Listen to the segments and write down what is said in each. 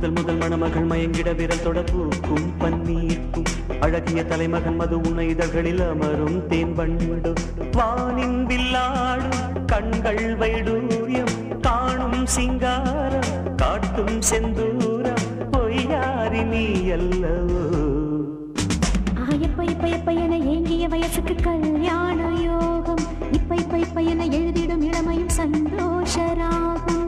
முதல் முதல் மணமகள் மயங்கிட விரல் தொட பூக்கும் பன்னீர்க்கும் அழகிய தலைமகன் மது உன்ன இதழ்களில் அமரும் தேன் வண்டு வானின் வில்லாடும் கண்கள் வைடூரியம் காணும் சிங்காரம் காட்டும் செந்தூரம் பொய்யாரி நீ அல்லவோ ஆ, எப்ப எப்ப எப்ப என ஏங்கிய வயசுக்கு கல்யாண யோகம் இப்ப இப்ப இப்ப என எழுதிடும் இளமையும் சந்தோஷராகும்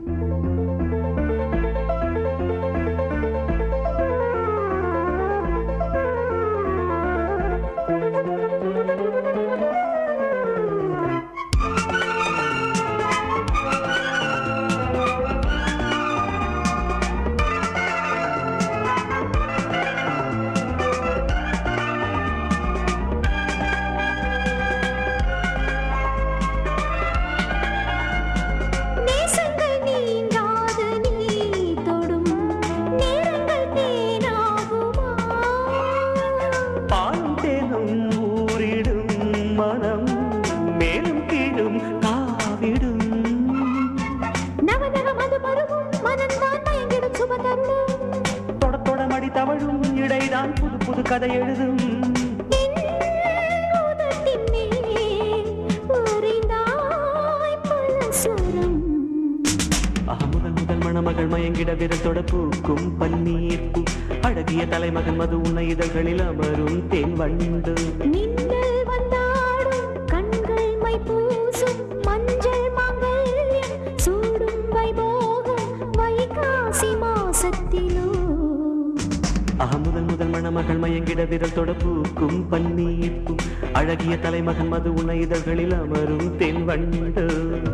நேசங்கள் நீங்காது நீ தொடும் நேரங்கள் தேனாகுமா பாலும் தேனும் ஊரிடும் மனம் மேலும் கீழும் தாவிடும் நவநக மது பருவும் மனந்தான் மயங்கிடும் சுப தருணம் தொட தொட மடி தவழும் இடைதான் புது புது கதை எழுதும் என் உதட்டின் மேல் உறைந்தாய் பல ஸ்வரம். ஆஹா, முதல் முதல் மணமகள் மயங்கிட விரத்தொட பூக்கும் பன்னீர்க்கும் அழகிய தலைமகன் மது உன்ன இதழ்களில் அமரும் தேன் வண்டு மின்னல் வந்தாடும் கண்கள் மை பூசும் மஞ்சள் மாங்கல்யம் சூடும் வைபோகம் வைகாசி மாசத்திலோ ஆஹா, முதல் முதல் மணமகள் மயங்கிட விரத்தொட பூக்கும் பன்னீர்க்கும் அழகிய தலைமகன் மது உன்ன இதழ்களில் அமரும் தேன் வண்டு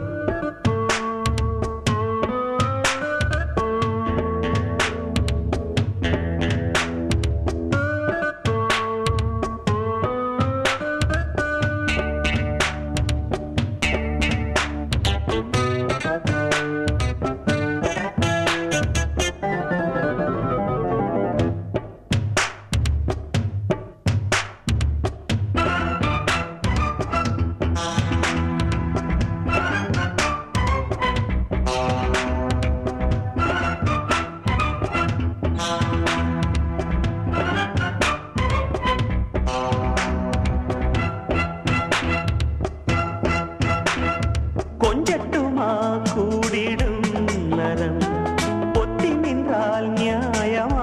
கொஞ்சட்டுமா கூடிடும் நரம் பொத்தி நின்றால் நியாயமா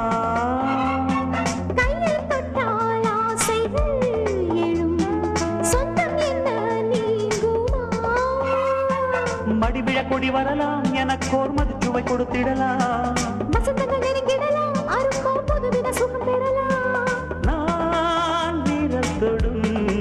கையில் தொட்டால் ஆசைகள் எழும் சொந்தம் என்ன நீங்குமா மடிவிழ கொடி வரலாம் எனக்கோர் மதுச்சுவை கொடுத்திடலாம் வசந்தங்கள் நெருங்கிடலாம் அரும்போ புதுவித சுகம் பெறலாம் நான் வீரத்தொடும்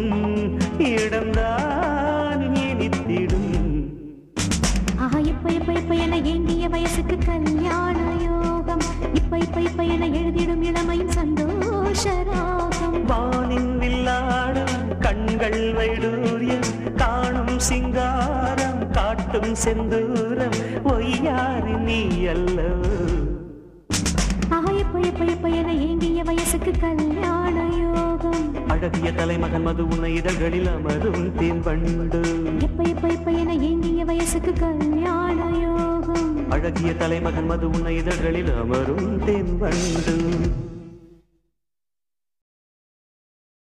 இடம்தான் இனித்திடும் ஆஹா இப்ப இப்ப இப்ப என ஏங்கிய வயசுக்கு கல்யாண யோகம் இப்ப இப்ப இப்ப என எழுதிடும் இளமையும் சந்தோஷராகம் வானின் வில்லாடும் கண்கள் வைடூரியம் காணும் சிங்காரம் காட்டும் செந்தூரம் ஒய்யாரி நீ அல்லவோ ஆஹா இப்ப இப்ப இப்ப என ஏங்கிய வயசுக்கு கல்யாண யோகம் அழகிய தலைமகன் மது உன்ன இதழ்களில் அமரும் தேன் வண்டு இப்ப இப்ப இப்ப என ஏங்கிய வயசுக்கு கல்யாண யோகம் அழகிய தலைமகன் மது உன்ன இதழ்களில் அமரும் தேன் வண்டு